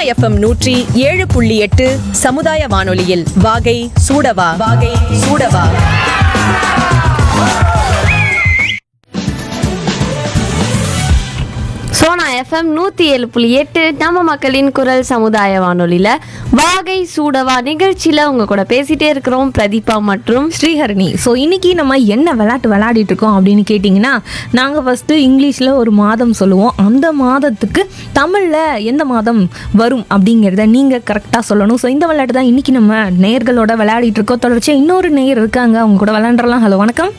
FM நூற்றி ஏழு புள்ளி எட்டு சமுதாய வானொலியில் வாகை சூடவா வாகை சூடவா சோனா எஃப்எம் நூற்றி ஏழு புள்ளி எட்டு நம்ம மக்களின் குரல் சமுதாய வானொலியில் வாகை சூடவா நிகழ்ச்சியில் உங்க கூட பேசிட்டே இருக்கிறோம் பிரதீபா மற்றும் ஸ்ரீஹரணி ஸோ இன்னைக்கு நம்ம என்ன விளையாட்டு விளையாடிட்டு இருக்கோம் அப்படின்னு கேட்டிங்கன்னா நாங்கள் ஃபஸ்ட்டு இங்கிலீஷில் ஒரு மாதம் சொல்லுவோம் அந்த மாதத்துக்கு தமிழில் எந்த மாதம் வரும் அப்படிங்கிறத நீங்கள் கரெக்டாக சொல்லணும் ஸோ இந்த விளையாட்டு தான் இன்னைக்கு நம்ம நேயர்களோட விளையாடிட்டு இருக்கோம் தொடர்ச்சியாக இன்னொரு நேயர் இருக்காங்க அவங்க கூட விளையாண்டுறலாம் ஹலோ வணக்கம்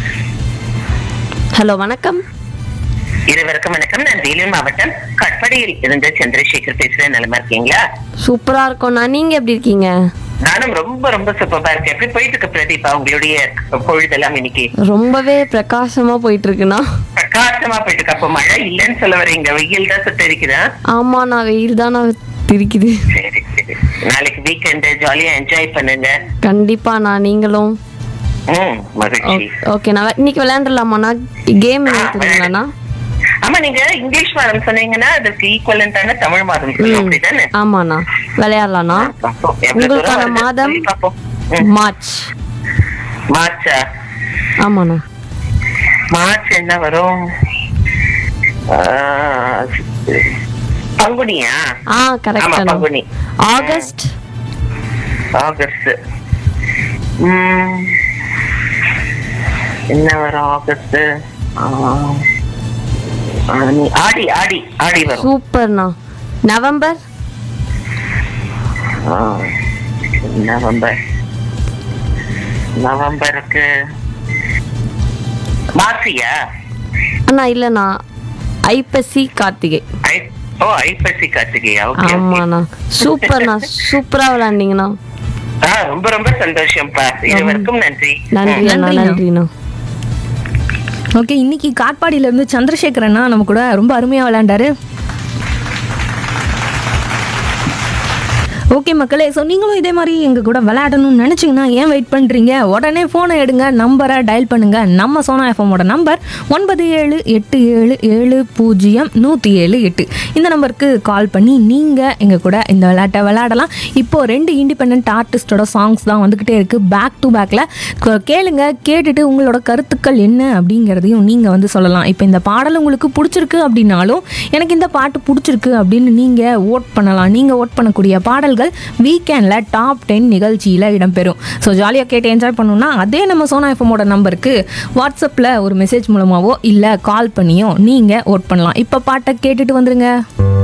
ஹலோ வணக்கம் இருவருக்கும் வணக்கம் நான் வேலூர் மாவட்டம் கட்படியில் இருந்து சந்திரசேகர் பேசுறேன் நலமா இருக்கீங்களா சூப்பரா இருக்கோண்ணா நீங்க எப்படி இருக்கீங்க நானும் ரொம்ப ரொம்ப சூப்பரா இருக்கேன் எப்படி போயிட்டு இருக்கு பிரதீபா உங்களுடைய பொழுதெல்லாம் இன்னைக்கு ரொம்பவே பிரகாசமா போயிட்டு இருக்குண்ணா பிரகாசமா போயிட்டு இருக்கு அப்போ மழை இல்லைன்னு சொல்ல வரீங்க வெயில் தான் சுத்த இருக்குதா ஆமா நான் வெயில் தான் நான் திரிக்குது சரி சரி நாளைக்கு வீக்கெண்டு ஜாலியா என்ஜாய் பண்ணுங்க கண்டிப்பா நான் நீங்களும் ம் மகிழ்ச்சி ஓகே நான் இன்னைக்கு விளையாண்டுலாமாண்ணா கேம் என்ன தெரியுங்களாண்ணா ஆமா நீங்க இங்கிலீஷ் மாதம் சொன்னீங்கன்னா அதுக்கு ஈக்குவலண்டான தமிழ் மாதம் சொல்லுவோம் ம் அப்படிதானே ஆமாண்ணா விளையாடலாண்ணா பார்ப்போம். எவ்வளவு தூரம் உங்களுக்கான வருது? மாதம் சொல்லி பார்ப்போம். ம். மார்ச் மார்ச்சா ஆமாண்ணா மார்ச் என்ன வரும் ஆ, பங்குனியா ஆ ஆமா கரெக்டாண்ணா பங்குனி ஆகஸ்ட் ஆகஸ்ட் ம். என்ன வரும் ஆகஸ்ட் ஆ, ஆனி- ஆடி ஆடி ஆடி வரும் சூப்பர்ண்ணா நவம்பர் ஆ, நவம்பர் நவம்பருக்கு மாசியா அண்ணா இல்லைண்ணா ஐப்பசி கார்த்திகை ஐ- ஓ ஐப்பசி கார்த்திகையா ஓகே ஓகே ஆமாண்ணா சூப்பர்ண்ணா சூப்பரா விளையாண்டீங்கண்ணா ஆ ரொம்ப ரொம்ப சந்தோஷம்ப்பா இருவருக்கும் நன்றி நன்றி அண்ணா நன்றிண்ணா. நன்றிண்ணா ஓகே இன்னைக்கு காட்பாடியிலேருந்து சந்திரசேகரண்ணா நம்ம கூட ரொம்ப அருமையாக விளையாண்டாரு ஓகே மக்களே ஸோ நீங்களும் இதே மாதிரி எங்கள் கூட விளையாடணும்னு நினச்சிங்கன்னா ஏன் வெயிட் பண்ணுறீங்க உடனே ஃபோனை எடுங்க நம்பரை டயல் பண்ணுங்கள் நம்ம சோனா எஃப்எம்மோட நம்பர் ஒன்பது ஏழு எட்டு ஏழு ஏழு பூஜ்ஜியம் நூற்றி ஏழு எட்டு இந்த நம்பருக்கு கால் பண்ணி நீங்கள் எங்கள் கூட இந்த விளையாட்டை விளையாடலாம் இப்போது ரெண்டு இண்டிபெண்ட் ஆர்டிஸ்டோட சாங்ஸ் தான் வந்துக்கிட்டே இருக்குது பேக் டு பேக்கில் கேளுங்க கேட்டுட்டு உங்களோட கருத்துக்கள் என்ன அப்படிங்கிறதையும் நீங்கள் வந்து சொல்லலாம் இப்போ இந்த பாடல் உங்களுக்கு பிடிச்சிருக்கு அப்படின்னாலும் எனக்கு இந்த பாட்டு பிடிச்சிருக்கு அப்படின்னு நீங்கள் ஓட் பண்ணலாம் நீங்கள் ஓட் பண்ணக்கூடிய பாடல்கள் வீக்கெண்டில் டாப் டென் நிகழ்ச்சியில் இடம்பெறும் ஸோ ஜாலியாக கேட்டு என்ஜாய் பண்ணணும்னா அதே நம்ம சோனா எஃப்எம்மோட நம்பருக்கு வாட்ஸ்அப்பில் ஒரு மெசேஜ் மூலமாகவோ இல்லை கால் பண்ணியோ நீங்கள் ஓட் பண்ணலாம் இப்போ பாட்டை கேட்டுட்டு வந்துருங்க